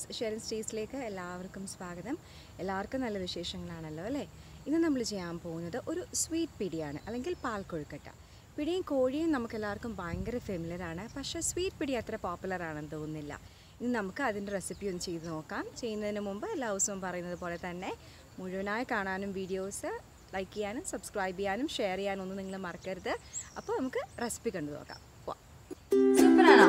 Viewers Sherin സ്റ്റേറ്റ്സിലേക്ക് എല്ലാവർക്കും സ്വാഗതം എല്ലാവർക്കും നല്ല വിശേഷങ്ങളാണല്ലോ അല്ലേ ഇന്ന് നമ്മൾ ചെയ്യാൻ പോകുന്നത് ഒരു സ്വീറ്റ് പിടിയാണ് അല്ലെങ്കിൽ പാൽ കൊഴുക്കട്ട പിടിയും കോഴിയും നമുക്ക് എല്ലാവർക്കും ഭയങ്കര ഫെമിലർ ആണ് പക്ഷേ സ്വീറ്റ് പിടി അത്ര പോപ്പുലർ ആണെന്ന് തോന്നുന്നില്ല ഇനി നമുക്ക് അതിൻ്റെ റെസിപ്പി ഒന്ന് ചെയ്ത് നോക്കാം ചെയ്യുന്നതിന് മുമ്പ് എല്ലാ ദിവസവും പറയുന്നത് പോലെ തന്നെ മുഴുവനായി കാണാനും വീഡിയോസ് ലൈക്ക് ചെയ്യാനും സബ്സ്ക്രൈബ് ചെയ്യാനും ഷെയർ ചെയ്യാനും ഒന്നും നിങ്ങൾ മറക്കരുത് അപ്പോൾ നമുക്ക് റെസിപ്പി കണ്ടു നോക്കാം പോവാം സൂപ്പറാണോ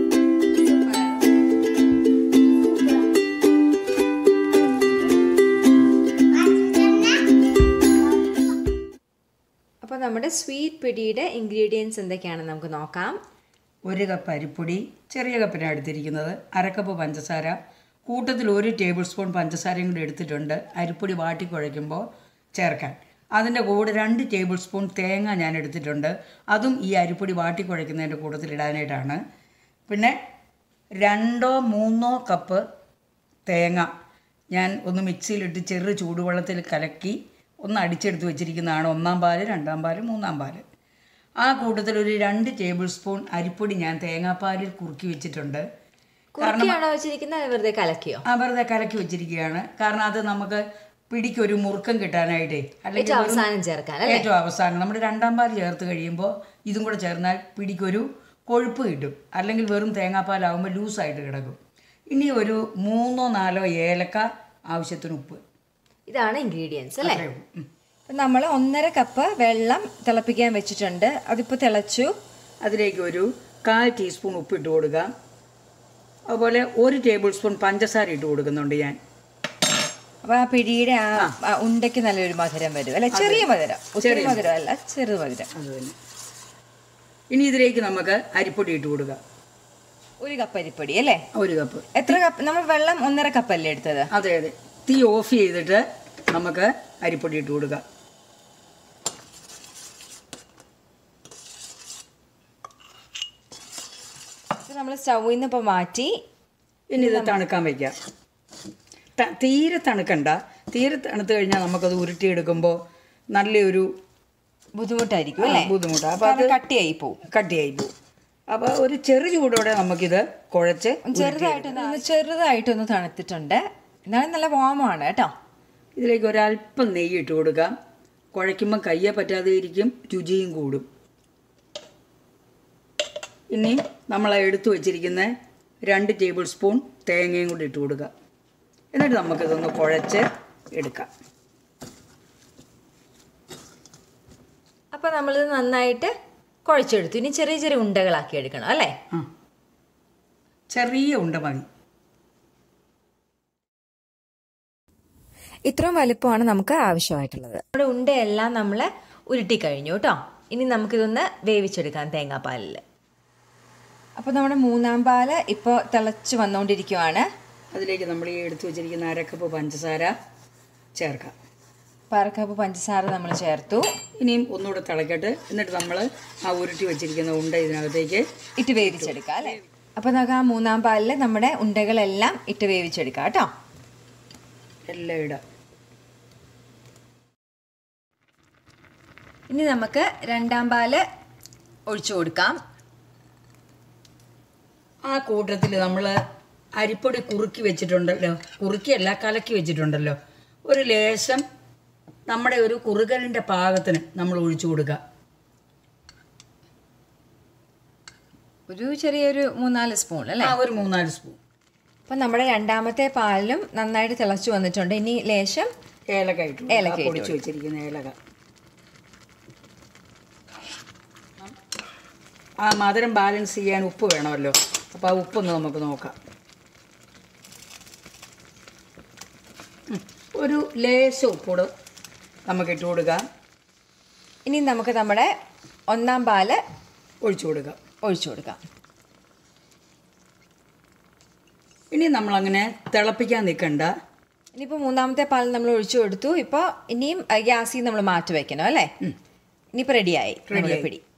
അപ്പോൾ നമ്മുടെ സ്വീറ്റ് പിടിയുടെ ഇൻഗ്രീഡിയൻസ് എന്തൊക്കെയാണെന്ന് നമുക്ക് നോക്കാം ഒരു കപ്പ് അരിപ്പൊടി ചെറിയ കപ്പിനാണ് എടുത്തിരിക്കുന്നത് അരക്കപ്പ് പഞ്ചസാര കൂട്ടത്തിൽ ഒരു ടേബിൾ സ്പൂൺ പഞ്ചസാരയും കൂടി എടുത്തിട്ടുണ്ട് അരിപ്പൊടി വാട്ടി കുഴയ്ക്കുമ്പോൾ ചേർക്കാൻ അതിൻ്റെ കൂടെ രണ്ട് ടേബിൾ സ്പൂൺ തേങ്ങ ഞാൻ എടുത്തിട്ടുണ്ട് അതും ഈ അരിപ്പൊടി വാട്ടി കുഴയ്ക്കുന്നതിൻ്റെ കൂട്ടത്തിൽ ഇടാനായിട്ടാണ് പിന്നെ രണ്ടോ മൂന്നോ കപ്പ് തേങ്ങ ഞാൻ ഒന്ന് മിക്സിയിലിട്ട് ചെറു ചൂടുവെള്ളത്തിൽ കലക്കി ഒന്ന് അടിച്ചെടുത്ത് വെച്ചിരിക്കുന്നതാണ് ഒന്നാം പാല് രണ്ടാം പാല് മൂന്നാം പാല് ആ കൂട്ടത്തിൽ ഒരു രണ്ട് ടേബിൾ സ്പൂൺ അരിപ്പൊടി ഞാൻ തേങ്ങാപ്പാലിൽ കുറുക്കി വെച്ചിട്ടുണ്ട് കുറുക്കിയാണോ വെച്ചിരിക്കുന്നത് അത് വെറുതെ കലക്കിയോ ആ വെറുതെ കലക്കി വെച്ചിരിക്കുകയാണ് കാരണം അത് നമുക്ക് പിടിക്ക് ഒരു മുറുക്കം കിട്ടാനായിട്ടേ ഏറ്റവും അവസാനം ചേർക്കാൻ അല്ലേ ഏറ്റവും അവസാനം നമ്മൾ രണ്ടാം പാൽ ചേർത്ത് കഴിയുമ്പോൾ ഇതും കൂടെ ചേർന്നാൽ പിടിക്കൊരു കൊഴുപ്പ് കിട്ടും അല്ലെങ്കിൽ വെറും തേങ്ങാപ്പാലാവുമ്പോൾ ലൂസായിട്ട് കിടക്കും ഇനി ഒരു മൂന്നോ നാലോ ഏലക്ക ആവശ്യത്തിന് ഉപ്പ് ഇതാണ് ഇൻഗ്രീഡിയൻസ് അല്ലേ അത്രയേ ഉള്ളൂ ഉം. നമ്മൾ ഒന്നര കപ്പ് വെള്ളം തിളപ്പിക്കാൻ വെച്ചിട്ടുണ്ട് അതിപ്പോൾ തിളച്ചു അതിലേക്ക് ഒരു കാൽ ടീസ്പൂൺ ഉപ്പിട്ട് കൊടുക്കുക അതുപോലെ ഒരു ടേബിൾ സ്പൂൺ പഞ്ചസാര ഇട്ട് കൊടുക്കുന്നുണ്ട് ഞാൻ അപ്പോൾ ആ പിടിയുടെ ആ ആ ഉണ്ടയ്ക്ക് നല്ലൊരു മധുരം വരും അല്ലെ ചെറിയ മധുരം ഒത്തിരി മധുരം അല്ല ചെറു മധുരം അത് തന്നെ ഇനി ഇതിലേക്ക് നമുക്ക് അരിപ്പൊടി ഇട്ട് കൊടുക്കുക ഒരു കപ്പ് അരിപ്പൊടി അല്ലേ ഒരു കപ്പ് എത്ര കപ്പ് നമ്മൾ വെള്ളം ഒന്നര കപ്പല്ലേ എടുത്തത് അതെ അതെ തീ ഓഫ് ചെയ്തിട്ട് നമുക്ക് അരിപ്പൊടി ഇട്ട് കൊടുക്കാം നമ്മൾ സ്റ്റൗവിൽ നിന്ന് ഇപ്പോൾ മാറ്റി ഇനി ഇത് തണുക്കാൻ വയ്ക്കാം ത- തീരെ തണുക്കണ്ട തീരെ തണുത്ത് കഴിഞ്ഞാൽ നമുക്കത് ഉരുട്ടിയെടുക്കുമ്പോൾ നല്ലൊരു ബുദ്ധിമുട്ടായിരിക്കും അല്ലേ ബുദ്ധിമുട്ടാണ് അപ്പോൾ അത് കാരണം കട്ടിയായി പോവും കട്ടിയായി പോകും അപ്പോൾ ഒരു ചെറു ചൂടോടെ നമുക്കിത് കുഴച്ച് ചെറുതായിട്ടൊന്ന് ഒന്ന് ചെറുതായിട്ടൊന്ന് തണുത്തിട്ടുണ്ട് എന്നാലും നല്ല വാമാണ് കേട്ടോ ഇതിലേക്ക് ഒരല്പം നെയ്യ് ഇട്ട് കൊടുക്കാം കുഴയ്ക്കുമ്പോൾ കയ്യെ പറ്റാതെ ഇരിക്കും രുചിയും കൂടും ഇനി നമ്മൾ എടുത്തു വച്ചിരിക്കുന്ന രണ്ട് ടേബിൾ സ്പൂൺ തേങ്ങയും കൂടി ഇട്ട് കൊടുക്കുക എന്നിട്ട് നമുക്കിതൊന്ന് കുഴച്ച് എടുക്കാം അപ്പോൾ നമ്മളിത് നന്നായിട്ട് കുഴച്ചെടുത്തു ഇനി ചെറിയ ചെറിയ ഉണ്ടകളാക്കി എടുക്കണം അല്ലേ ആ ചെറിയ ഉണ്ട മതി ഇത്രയും വലുപ്പമാണ് നമുക്ക് ആവശ്യമായിട്ടുള്ളത് നമ്മുടെ ഉണ്ടയെല്ലാം നമ്മൾ ഉരുട്ടി കഴിഞ്ഞു കേട്ടോ ഇനി നമുക്കിതൊന്ന് വേവിച്ചെടുക്കാം തേങ്ങാപ്പാലിൽ അപ്പോൾ നമ്മുടെ മൂന്നാം പാല് ഇപ്പോൾ തിളച്ച് വന്നുകൊണ്ടിരിക്കുവാണ് അതിലേക്ക് നമ്മൾ ഈ എടുത്തു വച്ചിരിക്കുന്ന അരക്കപ്പ് പഞ്ചസാര ചേർക്കാം പറക്കപ്പ് പഞ്ചസാര നമ്മൾ ചേർത്തു ഇനിയും ഒന്നുകൂടെ തിളക്കട്ടെ എന്നിട്ട് നമ്മൾ ആ ഉരുട്ടി വെച്ചിരിക്കുന്ന ഉണ്ട ഇതിനകത്തേക്ക് ഇട്ട് വേവിച്ചെടുക്കാം അല്ലേ അപ്പോൾ നമുക്ക് ആ മൂന്നാം പാലിൽ നമ്മുടെ ഉണ്ടകളെല്ലാം ഇട്ട് വേവിച്ചെടുക്കാം കേട്ടോ എല്ലാം ഇടാം ഇനി നമുക്ക് രണ്ടാം പാല് ഒഴിച്ചു കൊടുക്കാം ആ കൂട്ടത്തിൽ നമ്മൾ അരിപ്പൊടി കുറുക്കി വെച്ചിട്ടുണ്ടല്ലോ കുറുക്കിയല്ല കലക്കി വെച്ചിട്ടുണ്ടല്ലോ ഒരു ലേശം നമ്മുടെ ഒരു കുറുകലിൻ്റെ പാകത്തിന് നമ്മൾ ഒഴിച്ചു കൊടുക്കുക ഒരു ചെറിയൊരു മൂന്നാല് സ്പൂൺ അല്ലേ ആ ഒരു മൂന്നാല് സ്പൂൺ അപ്പം നമ്മുടെ രണ്ടാമത്തെ പാലിലും നന്നായിട്ട് തിളച്ചു വന്നിട്ടുണ്ട് ഇനി ലേശം ഏലക്ക ഇട്ടു കൊടുക്കുക. ഏലക്ക ആ ഇട്ട് പൊടിച്ച് വെച്ചിരിക്കുന്ന ഏലക ആ മധുരം ബാലൻസ് ചെയ്യാൻ ഉപ്പ് വേണമല്ലോ അപ്പോൾ ആ ഉപ്പൊന്ന് നമുക്ക് നോക്കാം ഉം. ഒരു ലേശം ഉപ്പൂട് നമുക്ക് ഇട്ട് കൊടുക്കാം ഇനി നമുക്ക് നമ്മുടെ ഒന്നാം പാല് ഒഴിച്ചു കൊടുക്കാം ഒഴിച്ചു കൊടുക്കാം ഇനി നമ്മളങ്ങനെ തിളപ്പിക്കാൻ നിൽക്കണ്ട ഇനിയിപ്പോൾ മൂന്നാമത്തെ പാൽ നമ്മൾ ഒഴിച്ചു കൊടുത്തു ഇപ്പോൾ ഇനിയും ഗ്യാസിൽ നമ്മൾ മാറ്റി വെക്കണം അല്ലേ ഇനിയിപ്പോൾ റെഡിയായി നമ്മുടെ പിടി